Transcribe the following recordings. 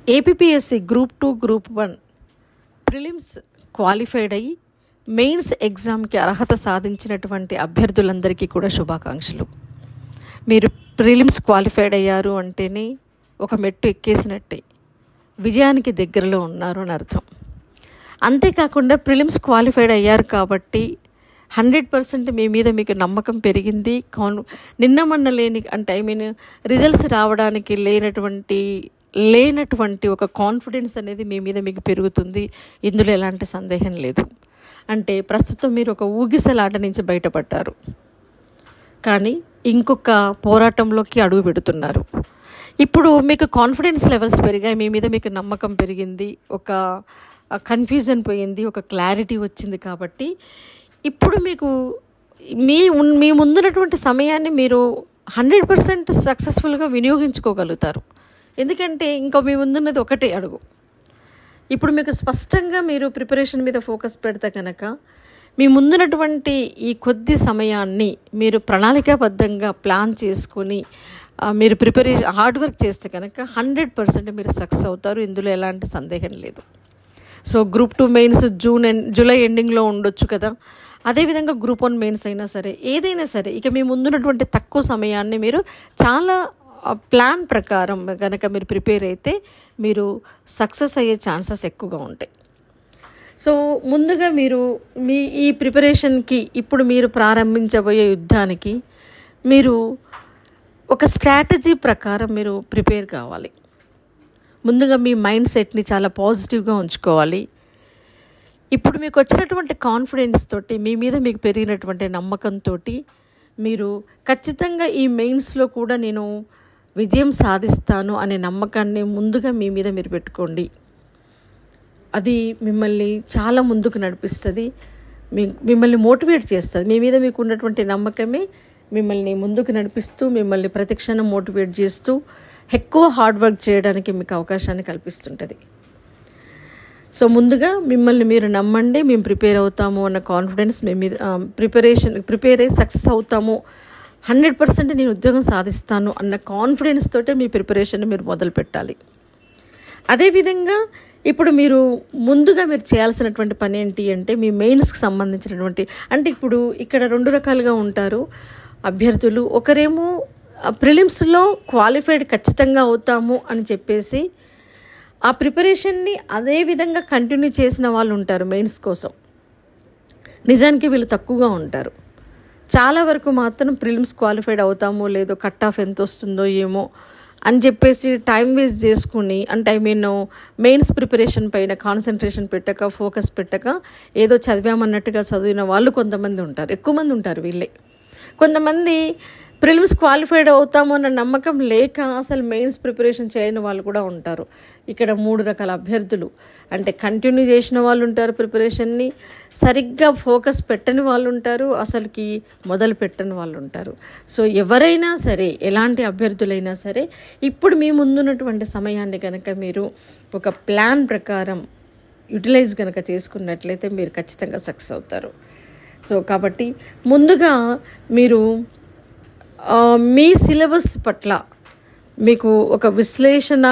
APSC group two group one prelims qualified అయ్యి mains ఎగ్జామ్కి అర్హత సాధించినటువంటి అభ్యర్థులందరికీ కూడా శుభాకాంక్షలు మీరు ప్రిలిమ్స్ క్వాలిఫైడ్ అయ్యారు అంటేనే ఒక మెట్టు ఎక్కేసినట్టే విజయానికి దగ్గరలో ఉన్నారు అని అర్థం అంతేకాకుండా ప్రిలిమ్స్ క్వాలిఫైడ్ అయ్యారు కాబట్టి హండ్రెడ్ పర్సెంట్ మీ మీద మీకు నమ్మకం పెరిగింది కాన్ నిన్న మొన్న లేని అంటే ఐ మీన్ రిజల్ట్స్ రావడానికి లేనటువంటి లేనటువంటి ఒక కాన్ఫిడెన్స్ అనేది మీ మీద మీకు పెరుగుతుంది ఇందులో ఎలాంటి సందేహం లేదు అంటే ప్రస్తుతం మీరు ఒక ఊగిసలాట నుంచి బయటపడ్డారు కానీ ఇంకొక పోరాటంలోకి అడుగు పెడుతున్నారు ఇప్పుడు మీకు కాన్ఫిడెన్స్ లెవెల్స్ పెరిగాయి మీ మీద మీకు నమ్మకం పెరిగింది ఒక కన్ఫ్యూజన్ పోయింది ఒక క్లారిటీ వచ్చింది కాబట్టి ఇప్పుడు మీకు మీ ఉన్- మీ ముందున్నటువంటి సమయాన్ని మీరు హండ్రెడ్ పర్సెంట్ సక్సెస్ఫుల్గా వినియోగించుకోగలుగుతారు ఎందుకంటే ఇంకా మీ ముందున్నది ఒకటే అడుగు ఇప్పుడు మీకు స్పష్టంగా మీరు ప్రిపరేషన్ మీద ఫోకస్ పెడితే కనుక మీ ముందున్నటువంటి ఈ కొద్ది సమయాన్ని మీరు ప్రణాళికాబద్ధంగా ప్లాన్ చేసుకొని ఆ, మీరు ప్రిపరేషన్ హార్డ్ వర్క్ చేస్తే కనుక హండ్రెడ్ పర్సెంట్ మీరు సక్సెస్ అవుతారు ఇందులో ఎలాంటి సందేహం లేదు so group two mains June end July ఎండింగ్లో ఉండొచ్చు కదా అదేవిధంగా గ్రూప్ వన్ మెయిన్స్ అయినా సరే ఏదైనా సరే ఇక మీ ముందున్నటువంటి తక్కువ సమయాన్ని మీరు చాలా ఆ, ప్లాన్ ప్రకారం కనుక మీరు ప్రిపేర్ అయితే మీరు సక్సెస్ అయ్యే ఛాన్సెస్ ఎక్కువగా ఉంటాయి సో ముందుగా మీరు మీ ఈ ప్రిపరేషన్కి ఇప్పుడు మీరు ప్రారంభించబోయే యుద్ధానికి మీరు ఒక స్ట్రాటజీ ప్రకారం మీరు ప్రిపేర్ కావాలి ముందుగా మీ మైండ్ సెట్ని చాలా పాజిటివ్గా ఉంచుకోవాలి ఇప్పుడు మీకు వచ్చినటువంటి కాన్ఫిడెన్స్ తోటి మీ మీద మీకు పెరిగినటువంటి నమ్మకంతో మీరు ఖచ్చితంగా ఈ మెయిన్స్లో కూడా నేను విజయం సాధిస్తాను అనే నమ్మకాన్ని ముందుగా మీ మీద మీరు పెట్టుకోండి అది మిమ్మల్ని చాలా ముందుకు నడిపిస్తుంది మీ మిమ్మల్ని మోటివేట్ చేస్తుంది మీ మీద మీకు ఉన్నటువంటి నమ్మకమే మిమ్మల్ని ముందుకు నడిపిస్తూ మిమ్మల్ని ప్రతిక్షణం మోటివేట్ చేస్తూ ఎక్కువ హార్డ్ వర్క్ చేయడానికి మీకు అవకాశాన్ని కల్పిస్తుంటుంది సో ముందుగా మిమ్మల్ని మీరు నమ్మండి మేము ప్రిపేర్ అవుతాము అన్న కాన్ఫిడెన్స్ మీ మీద ప్రిపరేషన్ ప్రిపేర్ అయ్యి సక్సెస్ అవుతాము హండ్రెడ్ పర్సెంట్ నేను ఉద్యోగం సాధిస్తాను అన్న కాన్ఫిడెన్స్ తోటే మీ ప్రిపరేషన్ మీరు మొదలు పెట్టాలి అదేవిధంగా ఇప్పుడు మీరు ముందుగా మీరు చేయాల్సినటువంటి పని ఏంటి అంటే మీ మెయిన్స్కి సంబంధించినటువంటి అంటే ఇప్పుడు ఇక్కడ రెండు రకాలుగా ఉంటారు అభ్యర్థులు ఒకరేమో ప్రిలిమ్స్లో క్వాలిఫైడ్ ఖచ్చితంగా అవుతాము అని చెప్పేసి ఆ ప్రిపరేషన్ని అదే విధంగా కంటిన్యూ చేసిన వాళ్ళు ఉంటారు మెయిన్స్ కోసం నిజానికి వీళ్ళు తక్కువగా ఉంటారు చాలా వరకు మాత్రం ప్రిలిమ్స్ క్వాలిఫైడ్ అవుతామో లేదో కట్ ఆఫ్ ఎంత వస్తుందో ఏమో అని చెప్పేసి టైం వేస్ట్ చేసుకుని అంటే ఐ మీన్ మెయిన్స్ ప్రిపరేషన్ పైన కాన్సన్ట్రేషన్ పెట్టక ఫోకస్ పెట్టక ఏదో చదివామన్నట్టుగా చదివిన వాళ్ళు కొంతమంది ఉంటారు ఎక్కువ మంది ఉంటారు వీళ్ళే కొంతమంది ప్రిలిమ్స్ క్వాలిఫైడ్ అవుతాము అన్న నమ్మకం లేక అసలు మెయిన్స్ ప్రిపరేషన్ చేయని వాళ్ళు కూడా ఉంటారు ఇక్కడ మూడు రకాల అభ్యర్థులు అంటే కంటిన్యూ చేసిన వాళ్ళు ఉంటారు ప్రిపరేషన్ని సరిగ్గా ఫోకస్ పెట్టని వాళ్ళు ఉంటారు అసలుకి మొదలు పెట్టని వాళ్ళు ఉంటారు సో ఎవరైనా సరే ఎలాంటి అభ్యర్థులైనా సరే ఇప్పుడు మీ ముందున్నటువంటి సమయాన్ని కనుక మీరు ఒక ప్లాన్ ప్రకారం యూటిలైజ్ కనుక చేసుకున్నట్లయితే మీరు ఖచ్చితంగా సక్సెస్ అవుతారు సో కాబట్టి ముందుగా మీరు ఆ, మీ సిలబస్ పట్ల మీకు ఒక విశ్లేషణ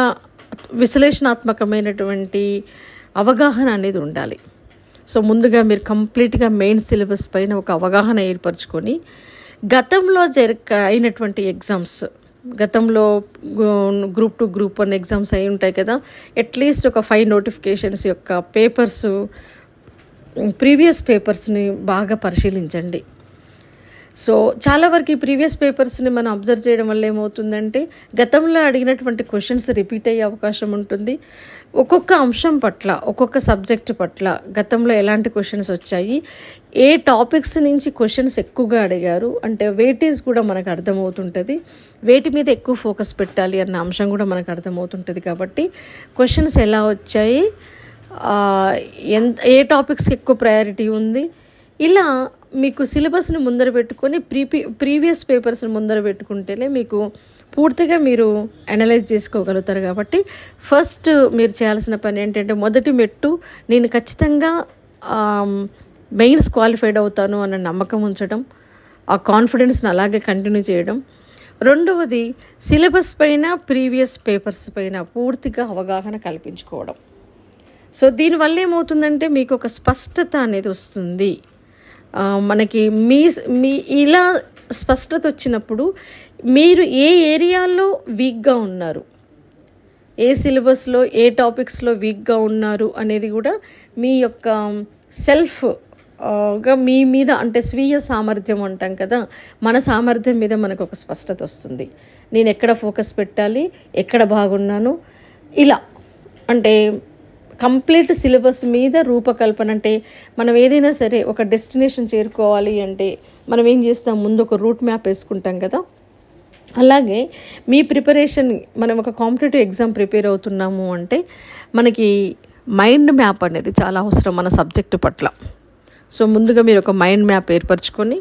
విశ్లేషణాత్మకమైనటువంటి అవగాహన అనేది ఉండాలి సో ముందుగా మీరు కంప్లీట్గా మెయిన్ సిలబస్ పైన ఒక అవగాహన ఏర్పరచుకొని గతంలో జరగ అయినటువంటి ఎగ్జామ్స్ గతంలో group two group one exams అయి ఉంటాయి కదా అట్లీస్ట్ ఒక ఫైవ్ నోటిఫికేషన్స్ యొక్క పేపర్స్ ప్రీవియస్ పేపర్స్ని బాగా పరిశీలించండి సో చాలా వరకు ఈ ప్రీవియస్ పేపర్స్ని మనం అబ్జర్వ్ చేయడం వల్ల ఏమవుతుందంటే గతంలో అడిగినటువంటి క్వశ్చన్స్ రిపీట్ అయ్యే అవకాశం ఉంటుంది ఒక్కొక్క అంశం పట్ల ఒక్కొక్క సబ్జెక్ట్ పట్ల గతంలో ఎలాంటి క్వశ్చన్స్ వచ్చాయి ఏ టాపిక్స్ నుంచి క్వశ్చన్స్ ఎక్కువగా అడిగారు అంటే వెయిటేజ్ కూడా మనకు అర్థమవుతుంటుంది వేటి మీద ఎక్కువ ఫోకస్ పెట్టాలి అన్న అంశం కూడా మనకు అర్థమవుతుంటుంది కాబట్టి క్వశ్చన్స్ ఎలా వచ్చాయి ఆ, ఎంత ఏ టాపిక్స్కి ఎక్కువ ప్రయారిటీ ఉంది ఇలా మీకు సిలబస్ని ముందర పెట్టుకొని ప్రీపి ప్రీవియస్ పేపర్స్ని ముందర పెట్టుకుంటేనే మీకు పూర్తిగా మీరు అనలైజ్ చేసుకోగలుగుతారు కాబట్టి ఫస్ట్ మీరు చేయాల్సిన పని ఏంటంటే మొదటి మెట్టు నేను ఖచ్చితంగా మెయిన్స్ క్వాలిఫైడ్ అవుతాను అన్న నమ్మకం ఉంచడం ఆ కాన్ఫిడెన్స్ని అలాగే కంటిన్యూ చేయడం రెండవది సిలబస్ పైన ప్రీవియస్ పేపర్స్ పైన పూర్తిగా అవగాహన కల్పించుకోవడం సో దీనివల్ల ఏమవుతుందంటే మీకు ఒక స్పష్టత అనేది వస్తుంది ఆ, మనకి మీ మీ ఇలా స్పష్టత వచ్చినప్పుడు మీరు ఏ ఏరియాలో వీక్గా ఉన్నారు ఏ సిలబస్లో ఏ టాపిక్స్లో వీక్గా ఉన్నారు అనేది కూడా మీ యొక్క సెల్ఫ్ ఆ, గా మీ మీద అంటే స్వీయ సామర్థ్యం అంటాం కదా మన సామర్థ్యం మీద మనకు ఒక స్పష్టత వస్తుంది నేను ఎక్కడ ఫోకస్ పెట్టాలి ఎక్కడ బాగున్నాను ఇలా అంటే కంప్లీట్ సిలబస్ మీద రూపకల్పన అంటే మనం ఏదైనా సరే ఒక డెస్టినేషన్ చేరుకోవాలి అంటే మనం ఏం చేస్తాం ముందు ఒక రూట్ మ్యాప్ వేసుకుంటాం కదా అలాగే మీ ప్రిపరేషన్ మనం ఒక కాంపిటేటివ్ ఎగ్జామ్ ప్రిపేర్ అవుతున్నాము అంటే మనకి మైండ్ మ్యాప్ అనేది చాలా అవసరం మన సబ్జెక్టు పట్ల సో ముందుగా మీరు ఒక మైండ్ మ్యాప్ ఏర్పరచుకొని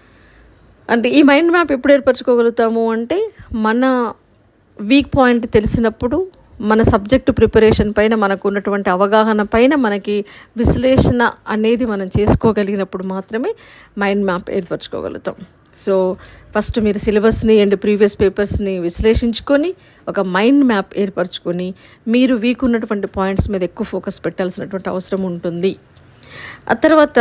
అంటే ఈ మైండ్ మ్యాప్ ఎప్పుడు ఏర్పరచుకోగలుగుతాము అంటే మన వీక్ పాయింట్ తెలిసినప్పుడు మన సబ్జెక్టు ప్రిపరేషన్ పైన మనకు ఉన్నటువంటి అవగాహన పైన మనకి విశ్లేషణ అనేది మనం చేసుకోగలిగినప్పుడు మాత్రమే మైండ్ మ్యాప్ ఏర్పరచుకోగలుగుతాం సో ఫస్ట్ మీరు సిలబస్ని అండ్ ప్రీవియస్ పేపర్స్ని విశ్లేషించుకొని ఒక మైండ్ మ్యాప్ ఏర్పరచుకొని మీరు వీక్ ఉన్నటువంటి పాయింట్స్ మీద ఎక్కువ ఫోకస్ పెట్టాల్సినటువంటి అవసరం ఉంటుంది ఆ తర్వాత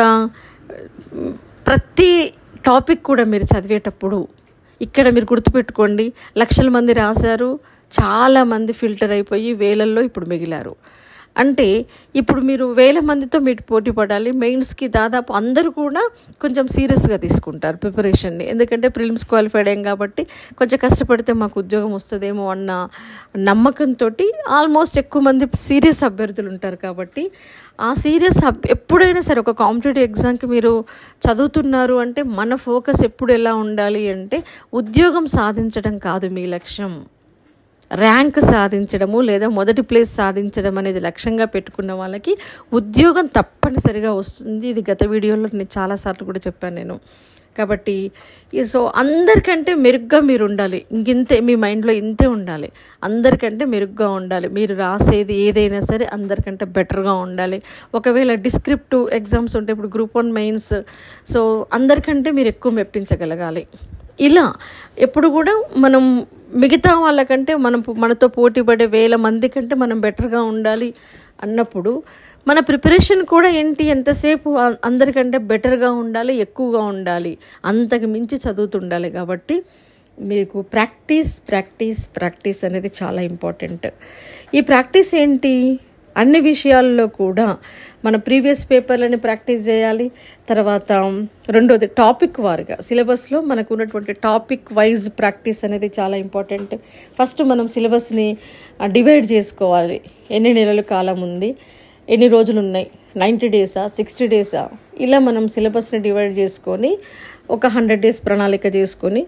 మ్, ప్రతి టాపిక్ కూడా మీరు చదివేటప్పుడు ఇక్కడ మీరు గుర్తుపెట్టుకోండి లక్షల మంది రాశారు చాలా మంది ఫిల్టర్ అయిపోయి వేలల్లో ఇప్పుడు మిగిలారు అంటే ఇప్పుడు మీరు వేల మందితో మీరు పోటీ పడాలి మెయిన్స్కి దాదాపు అందరూ కూడా కొంచెం సీరియస్గా తీసుకుంటారు ప్రిపరేషన్ని ఎందుకంటే ప్రిలిమ్స్ క్వాలిఫైడ్ అయ్యాం కాబట్టి కొంచెం కష్టపడితే మాకు ఉద్యోగం వస్తుందేమో అన్న నమ్మకంతో ఆల్మోస్ట్ ఎక్కువ మంది సీరియస్ అభ్యర్థులు ఉంటారు కాబట్టి ఆ సీరియస్ అబ్ ఎప్పుడైనా సరే ఒక కాంపిటేటివ్ ఎగ్జామ్కి మీరు చదువుతున్నారు అంటే మన ఫోకస్ ఎప్పుడు ఎలా ఉండాలి అంటే ఉద్యోగం సాధించడం కాదు మీ లక్ష్యం ర్యాంక్ సాధించడము లేదా మొదటి ప్లేస్ సాధించడం అనేది లక్ష్యంగా పెట్టుకున్న వాళ్ళకి ఉద్యోగం తప్పనిసరిగా వస్తుంది ఇది గత వీడియోలో నేను చాలాసార్లు కూడా చెప్పాను నేను కాబట్టి ఈ సో అందరికంటే మెరుగ్గా మీరు ఉండాలి ఇంకింతే మీ మైండ్లో ఇంతే ఉండాలి అందరికంటే మెరుగ్గా ఉండాలి మీరు రాసేది ఏదైనా సరే అందరికంటే బెటర్గా ఉండాలి ఒకవేళ డిస్క్రిప్టివ్ ఎగ్జామ్స్ ఉంటే ఇప్పుడు గ్రూప్ వన్ మెయిన్స్ సో అందరికంటే మీరు ఎక్కువ మెప్పించగలగాలి ఇలా ఎప్పుడు కూడా మనం మిగతా వాళ్ళకంటే మనం మనతో పోటీ పడే వేల మంది కంటే మనం బెటర్గా ఉండాలి అన్నప్పుడు మన ప్రిపరేషన్ కూడా ఏంటి ఎంతసేపు అ- అందరికంటే బెటర్గా ఉండాలి ఎక్కువగా ఉండాలి అంతకు మించి చదువుతుండాలి కాబట్టి మీకు ప్రాక్టీస్ ప్రాక్టీస్ ప్రాక్టీస్ అనేది చాలా ఇంపార్టెంట్ ఈ ప్రాక్టీస్ ఏంటి అన్ని విషయాల్లో కూడా మన ప్రీవియస్ పేపర్లని ప్రాక్టీస్ చేయాలి తర్వాత రెండోది టాపిక్ వారుగా సిలబస్లో మనకు ఉన్నటువంటి టాపిక్ వైజ్ ప్రాక్టీస్ అనేది చాలా ఇంపార్టెంట్ ఫస్ట్ మనం సిలబస్ని డివైడ్ చేసుకోవాలి ఎన్ని నెలల కాలం ఉంది ఎన్ని రోజులు ఉన్నాయి నైంటీ డేసా సిక్స్టీ డేసా ఇలా మనం సిలబస్ని డివైడ్ చేసుకొని ఒక హండ్రెడ్ డేస్ ప్రణాళిక చేసుకొని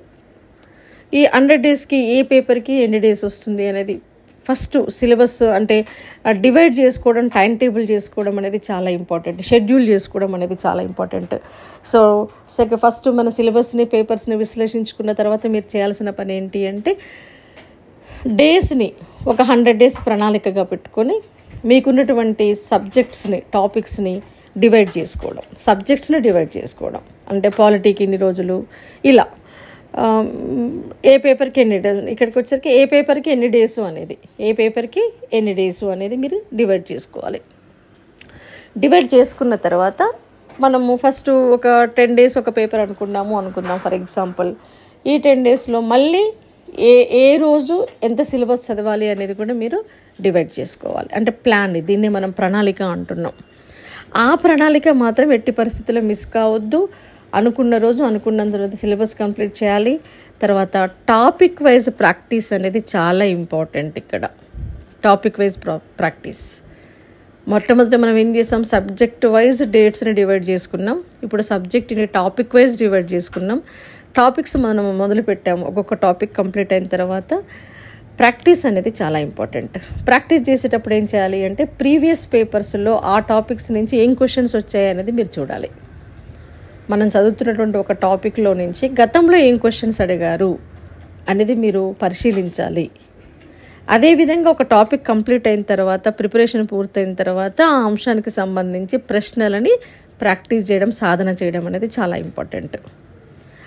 ఈ హండ్రెడ్ డేస్కి ఏ పేపర్కి ఎన్ని డేస్ వస్తుంది అనేది ఫస్ట్ సిలబస్ అంటే డివైడ్ చేసుకోవడం టైం టేబుల్ చేసుకోవడం అనేది చాలా ఇంపార్టెంట్ షెడ్యూల్ చేసుకోవడం అనేది చాలా ఇంపార్టెంట్ సో సెక ఫస్ట్ మన సిలబస్ని పేపర్స్ని విశ్లేషించుకున్న తర్వాత మీరు చేయాల్సిన పని ఏంటి అంటే డేస్ని ఒక హండ్రెడ్ డేస్ ప్రణాళికగా పెట్టుకొని మీకున్నటువంటి సబ్జెక్ట్స్ని టాపిక్స్ని డివైడ్ చేసుకోవడం సబ్జెక్ట్స్ని డివైడ్ చేసుకోవడం అంటే పాలిటీకి ఇన్ని రోజులు ఇలా ఆ, ఏ పేపర్కి ఎన్ని డేస్ ఇక్కడికి వచ్చరికి ఏ పేపర్కి ఎన్ని డేస్ అనేది ఏ పేపర్కి ఎన్ని డేస్ అనేది మీరు డివైడ్ చేసుకోవాలి డివైడ్ చేసుకున్న తర్వాత మనము ఫస్ట్ ఒక టెన్ డేస్ ఒక పేపర్ అనుకున్నాము అనుకుందాం ఫర్ ఎగ్జాంపుల్ ఈ టెన్ డేస్లో మళ్ళీ ఏ ఏ రోజు ఎంత సిలబస్ చదవాలి అనేది కూడా మీరు డివైడ్ చేసుకోవాలి అంటే ప్లాన్ దీన్ని మనం ప్రణాళిక అంటున్నాం ఆ ప్రణాళిక మాత్రం ఎట్టి పరిస్థితుల్లో మిస్ కావద్దు అనుకున్న రోజు అనుకున్నంత రోజు సిలబస్ కంప్లీట్ చేయాలి తర్వాత టాపిక్ వైజ్ ప్రాక్టీస్ అనేది చాలా ఇంపార్టెంట్ ఇక్కడ టాపిక్ వైజ్ ప్రాక్టీస్ మొట్టమొదట మనం ఏం చేసాం సబ్జెక్ట్ వైజ్ డేట్స్ని డివైడ్ చేసుకున్నాం ఇప్పుడు సబ్జెక్ట్ని టాపిక్ వైజ్ డివైడ్ చేసుకున్నాం టాపిక్స్ మనం మొదలు పెట్టాము ఒక్కొక్క టాపిక్ కంప్లీట్ అయిన తర్వాత ప్రాక్టీస్ అనేది చాలా ఇంపార్టెంట్ ప్రాక్టీస్ చేసేటప్పుడు ఏం చేయాలి అంటే ప్రీవియస్ పేపర్స్లో ఆ టాపిక్స్ నుంచి ఏం క్వశ్చన్స్ వచ్చాయి అనేది మీరు చూడాలి మనం చదువుతున్నటువంటి ఒక టాపిక్లో నుంచి గతంలో ఏం క్వశ్చన్స్ అడిగారు అనేది మీరు పరిశీలించాలి అదేవిధంగా ఒక టాపిక్ కంప్లీట్ అయిన తర్వాత ప్రిపరేషన్ పూర్తయిన తర్వాత ఆ అంశానికి సంబంధించి ప్రశ్నలని ప్రాక్టీస్ చేయడం సాధన చేయడం అనేది చాలా ఇంపార్టెంట్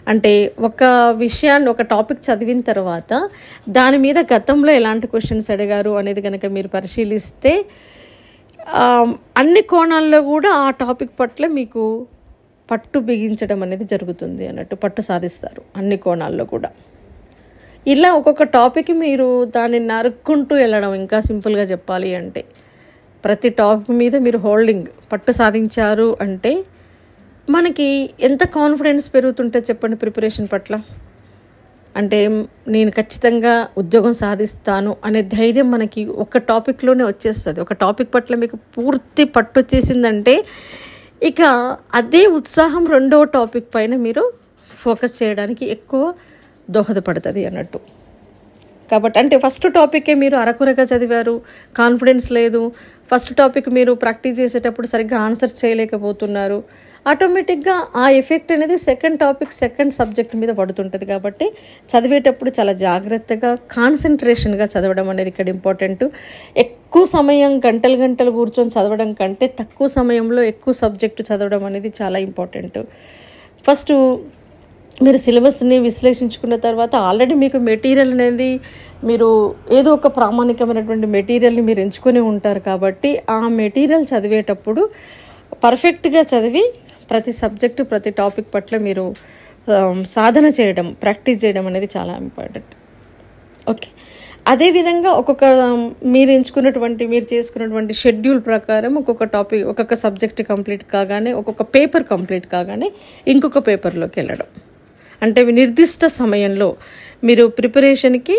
అంటే ఒక విషయాన్ని ఒక టాపిక్ చదివిన తర్వాత దాని మీద గతంలో ఎలాంటి క్వశ్చన్స్ అడిగారు అనేది కనుక మీరు పరిశీలిస్తే ఆ, అన్ని కోణాల్లో కూడా ఆ టాపిక్ పట్ల మీకు పట్టు బిగించడం అనేది జరుగుతుంది అన్నట్టు పట్టు సాధిస్తారు అన్ని కోణాల్లో కూడా ఇలా ఒక్కొక్క టాపిక్ మీరు దాన్ని నరుక్కుంటూ వెళ్ళడం ఇంకా సింపుల్గా చెప్పాలి అంటే ప్రతి టాపిక్ మీద మీరు హోల్డింగ్ పట్టు సాధించారు అంటే మనకి ఎంత కాన్ఫిడెన్స్ పెరుగుతుంటే చెప్పండి ప్రిపరేషన్ పట్ల అంటే నేను ఖచ్చితంగా ఉద్యోగం సాధిస్తాను అనే ధైర్యం మనకి ఒక టాపిక్లోనే వచ్చేస్తుంది ఒక టాపిక్ పట్ల మీకు పూర్తి పట్టు వచ్చేసిందంటే ఇక అదే ఉత్సాహం రెండవ టాపిక్ పైన మీరు ఫోకస్ చేయడానికి ఎక్కువ దోహదపడుతుంది అన్నట్టు కాబట్టి అంటే ఫస్ట్ టాపికే మీరు అరకురగా చదివారు కాన్ఫిడెన్స్ లేదు ఫస్ట్ టాపిక్ మీరు ప్రాక్టీస్ చేసేటప్పుడు సరిగ్గా ఆన్సర్ చేయలేకపోతున్నారు ఆటోమేటిక్గా ఆ ఎఫెక్ట్ అనేది సెకండ్ టాపిక్ సెకండ్ సబ్జెక్ట్ మీద పడుతుంటుంది కాబట్టి చదివేటప్పుడు చాలా జాగ్రత్తగా కాన్సన్ట్రేషన్గా చదవడం అనేది ఇక్కడ ఇంపార్టెంట్ ఎక్కువ సమయం గంటలు గంటలు కూర్చొని చదవడం కంటే తక్కువ సమయంలో ఎక్కువ సబ్జెక్టు చదవడం అనేది చాలా ఇంపార్టెంట్ ఫస్ట్ మీరు సిలబస్ని విశ్లేషించుకున్న తర్వాత ఆల్రెడీ మీకు మెటీరియల్ అనేది మీరు ఏదో ఒక ప్రామాణికమైనటువంటి మెటీరియల్ని మీరు ఎంచుకొని ఉంటారు కాబట్టి ఆ మెటీరియల్ చదివేటప్పుడు పర్ఫెక్ట్గా చదివి ప్రతి సబ్జెక్టు ప్రతి టాపిక్ పట్ల మీరు ఆ, సాధన చేయడం ప్రాక్టీస్ చేయడం అనేది చాలా ఇంపార్టెంట్ ఓకే అదేవిధంగా ఒక్కొక్క మీరు ఎంచుకున్నటువంటి మీరు చేసుకున్నటువంటి షెడ్యూల్ ప్రకారం ఒక్కొక్క టాపిక్ ఒక్కొక్క సబ్జెక్ట్ కంప్లీట్ కాగానే ఒక్కొక్క పేపర్ కంప్లీట్ కాగానే ఇంకొక పేపర్లోకి వెళ్ళడం అంటే నిర్దిష్ట సమయంలో మీరు ప్రిపరేషన్కి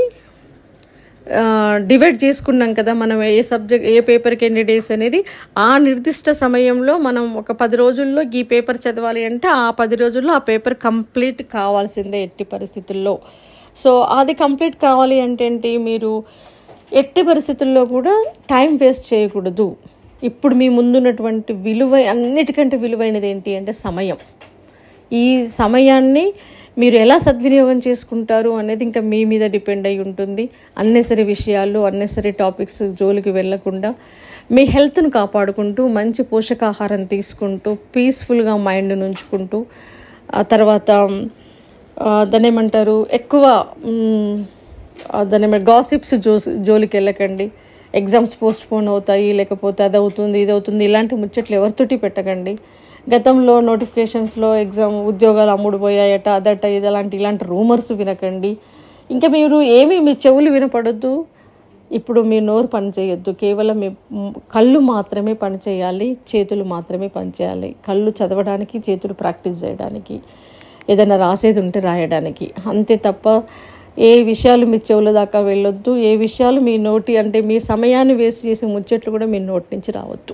డివైడ్ చేసుకున్నాం కదా మనం ఏ సబ్జెక్ట్ ఏ పేపర్కి ఎన్ని డేస్ అనేది ఆ నిర్దిష్ట సమయంలో మనం ఒక పది రోజుల్లో ఈ పేపర్ చదవాలి అంటే ఆ పది రోజుల్లో ఆ పేపర్ కంప్లీట్ కావాల్సిందే ఎట్టి పరిస్థితుల్లో సో అది కంప్లీట్ కావాలి అంటే ఏంటి మీరు ఎట్టి పరిస్థితుల్లో కూడా టైం వేస్ట్ చేయకూడదు ఇప్పుడు మీ ముందున్నటువంటి విలువ అన్నిటికంటే విలువైనది ఏంటి అంటే సమయం ఈ సమయాన్ని మీరు ఎలా సద్వినియోగం చేసుకుంటారు అనేది ఇంకా మీ మీద డిపెండ్ అయి ఉంటుంది అన్నెసరీ విషయాలు అన్నెసరీ టాపిక్స్ జోలికి వెళ్ళకుండా మీ హెల్త్ను కాపాడుకుంటూ మంచి పోషకాహారం తీసుకుంటూ పీస్ఫుల్గా మైండ్ని ఉంచుకుంటూ ఆ తర్వాత ఆ, దాన్ని ఏమంటారు ఎక్కువ మ్, ఆ, దాన్ని ఏమంటారు గాసిప్స్ జో జోలికి వెళ్ళకండి ఎగ్జామ్స్ పోస్ట్ పోన్ అవుతాయి లేకపోతే అది అవుతుంది ఇది అవుతుంది ఇలాంటి ముచ్చట్లు ఎవరితోటి పెట్టకండి గతంలో నోటిఫికేషన్స్లో ఎగ్జామ్ ఉద్యోగాలు అమ్ముడు పోయాయట అదట ఇది అలాంటి ఇలాంటి రూమర్స్ వినకండి ఇంకా మీరు ఏమీ మీ చెవులు వినపడొద్దు ఇప్పుడు మీ నోరు పని చేయొద్దు కేవలం మీ మ్, కళ్ళు మాత్రమే పని చేయాలి చేతులు మాత్రమే పని చేయాలి కళ్ళు చదవడానికి చేతులు ప్రాక్టీస్ చేయడానికి ఏదైనా రాసేది ఉంటే రాయడానికి అంతే తప్ప ఏ విషయాలు మీ చెవుల దాకా వెళ్ళొద్దు ఏ విషయాలు మీ నోటి అంటే మీ సమయాన్ని వేస్ట్ చేసే ముచ్చట్లు కూడా మీ నోటి నుంచి రావద్దు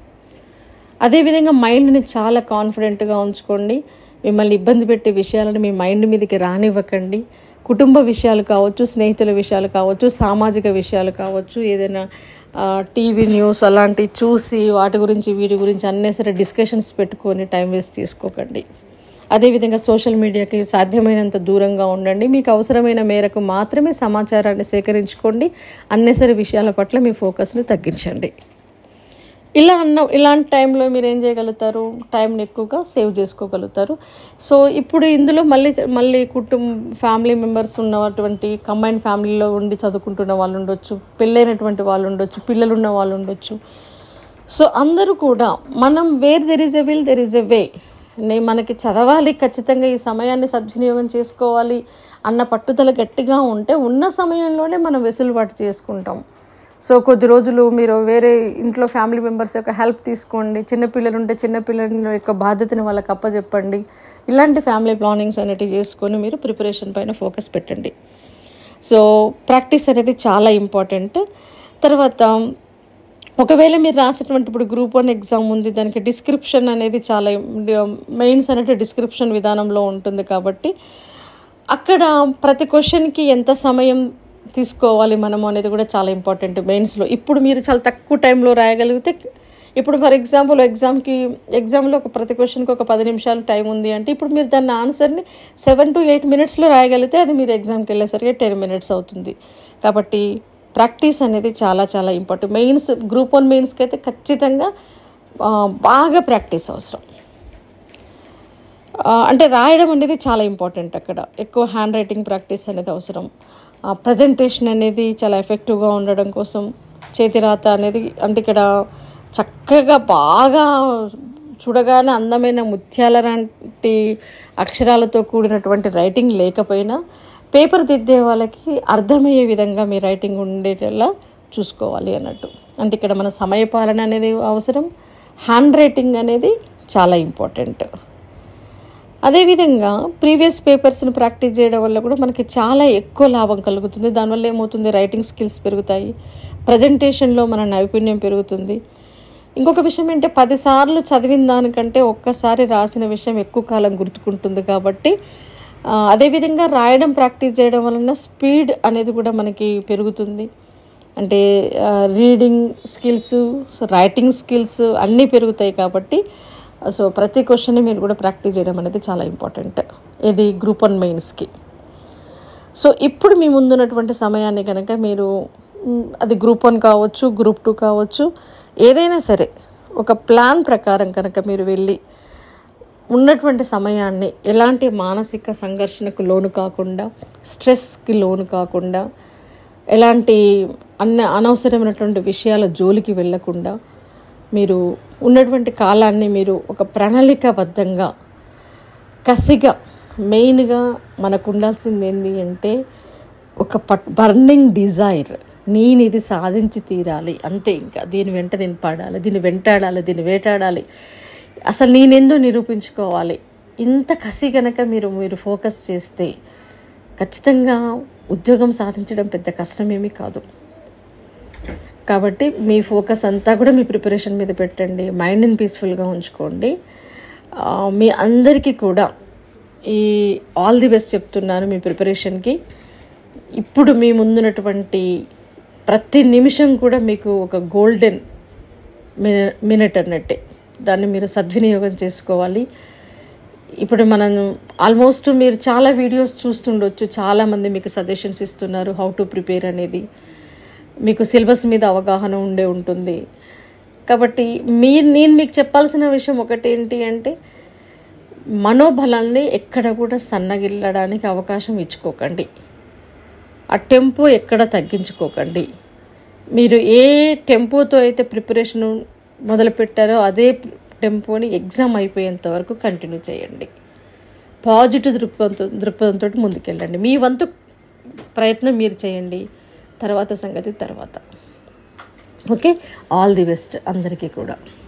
అదేవిధంగా మైండ్ని చాలా కాన్ఫిడెంట్గా ఉంచుకోండి మిమ్మల్ని ఇబ్బంది పెట్టే విషయాలను మీ మైండ్ మీదకి రానివ్వకండి కుటుంబ విషయాలు కావచ్చు స్నేహితుల విషయాలు కావచ్చు సామాజిక విషయాలు కావచ్చు ఏదైనా టీవీ న్యూస్ అలాంటివి చూసి వాటి గురించి వీటి గురించి అన్నేసరి డిస్కషన్స్ పెట్టుకొని టైం వేస్ట్ చేసుకోకండి అదేవిధంగా సోషల్ మీడియాకి సాధ్యమైనంత దూరంగా ఉండండి మీకు అవసరమైన మేరకు మాత్రమే సమాచారాన్ని సేకరించుకోండి అన్నెసరి విషయాల పట్ల మీ ఫోకస్ని తగ్గించండి ఇలా అన్న ఇలాంటి టైంలో మీరు ఏం చేయగలుగుతారు టైంని ఎక్కువగా సేవ్ చేసుకోగలుగుతారు సో ఇప్పుడు ఇందులో మళ్ళీ మళ్ళీ కుటుంబ ఫ్యామిలీ మెంబర్స్ ఉన్నటువంటి కంబైన్ ఫ్యామిలీలో ఉండి చదువుకుంటున్న వాళ్ళు ఉండొచ్చు పెళ్ళైనటువంటి వాళ్ళు ఉండొచ్చు పిల్లలు ఉన్న వాళ్ళు ఉండొచ్చు సో అందరూ కూడా మనం where there is a will there is a way నే- మనకి చదవాలి ఖచ్చితంగా ఈ సమయాన్ని సద్వినియోగం చేసుకోవాలి అన్న పట్టుదల గట్టిగా ఉంటే ఉన్న సమయంలోనే మనం వెసులుబాటు చేసుకుంటాం సో కొద్ది రోజులు మీరు వేరే ఇంట్లో ఫ్యామిలీ మెంబర్స్ యొక్క హెల్ప్ తీసుకోండి చిన్నపిల్లలు ఉంటే చిన్నపిల్లల యొక్క బాధ్యతని వాళ్ళకి అప్పచెప్పండి ఇలాంటి ఫ్యామిలీ ప్లానింగ్స్ అనేటివి చేసుకొని మీరు ప్రిపరేషన్ పైన ఫోకస్ పెట్టండి సో ప్రాక్టీస్ అనేది చాలా ఇంపార్టెంట్ తర్వాత ఒకవేళ మీరు రాసేటువంటి ఇప్పుడు గ్రూప్ వన్ ఎగ్జామ్ ఉంది దానికి డిస్క్రిప్షన్ అనేది చాలా మెయిన్స్ అనేది డిస్క్రిప్షన్ విధానంలో ఉంటుంది కాబట్టి అక్కడ ప్రతి క్వశ్చన్కి ఎంత సమయం తీసుకోవాలి మనము అనేది కూడా చాలా ఇంపార్టెంట్ మెయిన్స్లో ఇప్పుడు మీరు చాలా తక్కువ టైంలో రాయగలిగితే ఇప్పుడు ఫర్ ఎగ్జాంపుల్ ఎగ్జామ్కి ఎగ్జామ్లో ఒక ప్రతి క్వశ్చన్కి ఒక పది నిమిషాలు టైం ఉంది అంటే ఇప్పుడు మీరు దాన్ని ఆన్సర్ని సెవెన్ టు ఎయిట్ మినిట్స్లో రాయగలిగితే అది మీరు ఎగ్జామ్కి వెళ్ళేసరికి టెన్ మినిట్స్ అవుతుంది కాబట్టి ప్రాక్టీస్ అనేది చాలా చాలా ఇంపార్టెంట్ మెయిన్స్ గ్రూప్ వన్ మెయిన్స్కి అయితే ఖచ్చితంగా ఆ, బాగా ప్రాక్టీస్ అవసరం ఆ, అంటే రాయడం అనేది చాలా ఇంపార్టెంట్ అక్కడ ఎక్కువ హ్యాండ్ రైటింగ్ ప్రాక్టీస్ అనేది అవసరం ప్రజెంటేషన్ అనేది చాలా ఎఫెక్టివ్గా ఉండడం కోసం చేతిరాత అనేది అంటే ఇక్కడ చక్కగా బాగా చూడగానే అందమైన ముత్యాల లాంటి అక్షరాలతో కూడినటువంటి రైటింగ్ లేకపోయినా పేపర్ దిద్దే వాళ్ళకి అర్థమయ్యే విధంగా మీ రైటింగ్ ఉండేటలా చూసుకోవాలి అన్నట్టు అంటే ఇక్కడ మన సమయపాలన అనేది అవసరం హ్యాండ్ రైటింగ్ అనేది చాలా ఇంపార్టెంట్ అదేవిధంగా ప్రీవియస్ పేపర్స్ని ప్రాక్టీస్ చేయడం వల్ల కూడా మనకి చాలా ఎక్కువ లాభం కలుగుతుంది దానివల్ల ఏమవుతుంది రైటింగ్ స్కిల్స్ పెరుగుతాయి ప్రజెంటేషన్లో మన నైపుణ్యం పెరుగుతుంది ఇంకొక విషయం ఏంటంటే పదిసార్లు చదివిన దానికంటే ఒక్కసారి రాసిన విషయం ఎక్కువ కాలం గుర్తుకుంటుంది కాబట్టి ఆ, అదేవిధంగా రాయడం ప్రాక్టీస్ చేయడం వలన స్పీడ్ అనేది కూడా మనకి పెరుగుతుంది అంటే రీడింగ్ స్కిల్స్ రైటింగ్ స్కిల్స్ అన్నీ పెరుగుతాయి కాబట్టి సో ప్రతి క్వశ్చన్ని మీరు కూడా ప్రాక్టీస్ చేయడం అనేది చాలా ఇంపార్టెంట్ ఇది గ్రూప్ వన్ మెయిన్స్కి సో ఇప్పుడు మీ ముందున్నటువంటి సమయాన్ని కనుక మీరు మ్, అది గ్రూప్ వన్ కావచ్చు గ్రూప్ టూ కావచ్చు ఏదైనా సరే ఒక ప్లాన్ ప్రకారం కనుక మీరు వెళ్ళి ఉన్నటువంటి సమయాన్ని ఎలాంటి మానసిక సంఘర్షణకు లోను కాకుండా స్ట్రెస్కి లోను కాకుండా ఎలాంటి అన్న అనవసరమైనటువంటి విషయాల జోలికి వెళ్ళకుండా మీరు ఉన్నటువంటి కాలాన్ని మీరు ఒక ప్రణాళికాబద్ధంగా కసిగా మెయిన్గా మనకు ఉండాల్సింది ఏంటి అంటే ఒక పట్ బర్నింగ్ డిజైర్ నేను ఇది సాధించి తీరాలి అంతే ఇంకా దీని వెంట నేను పడాలి దీన్ని వెంటాడాలి దీన్ని వేటాడాలి అసలు నేనేందో నిరూపించుకోవాలి ఇంత కసి గనక మీరు మీరు ఫోకస్ చేస్తే ఖచ్చితంగా ఉద్యోగం సాధించడం పెద్ద కష్టమేమీ కాదు కాబట్టి మీ ఫోకస్ అంతా కూడా మీ ప్రిపరేషన్ మీద పెట్టండి మైండ్ని పీస్ఫుల్గా ఉంచుకోండి ఆ, మీ అందరికీ కూడా ఈ ఆల్ ది బెస్ట్ చెప్తున్నాను మీ ప్రిపరేషన్కి ఇప్పుడు మీ ముందున్నటువంటి ప్రతి నిమిషం కూడా మీకు ఒక గోల్డెన్ మిన- మినిట్ అన్నట్టే దాన్ని మీరు సద్వినియోగం చేసుకోవాలి ఇప్పుడు మనం ఆల్మోస్ట్ మీరు చాలా వీడియోస్ చూస్తుండొచ్చు చాలామంది మీకు సజెషన్స్ ఇస్తున్నారు హౌ టు ప్రిపేర్ అనేది మీకు సిలబస్ మీద అవగాహన ఉండే ఉంటుంది కాబట్టి మీ నేను మీకు చెప్పాల్సిన విషయం ఒకటి ఏంటి అంటే మనోబలాన్ని ఎక్కడ కూడా సన్నగిల్లడానికి అవకాశం ఇచ్చుకోకండి ఆ టెంపో ఎక్కడ తగ్గించుకోకండి మీరు ఏ టెంపోతో అయితే ప్రిపరేషన్ మొదలు పెట్టారో అదే టెంపోని ఎగ్జామ్ అయిపోయేంత వరకు కంటిన్యూ చేయండి పాజిటివ్ దృక్పథంతో దృక్పథంతో ముందుకెళ్ళండి మీ వంతు ప్రయత్నం మీరు చేయండి తర్వాత సంగతి తర్వాత ఓకే ఆల్ ది బెస్ట్ అందరికీ కూడా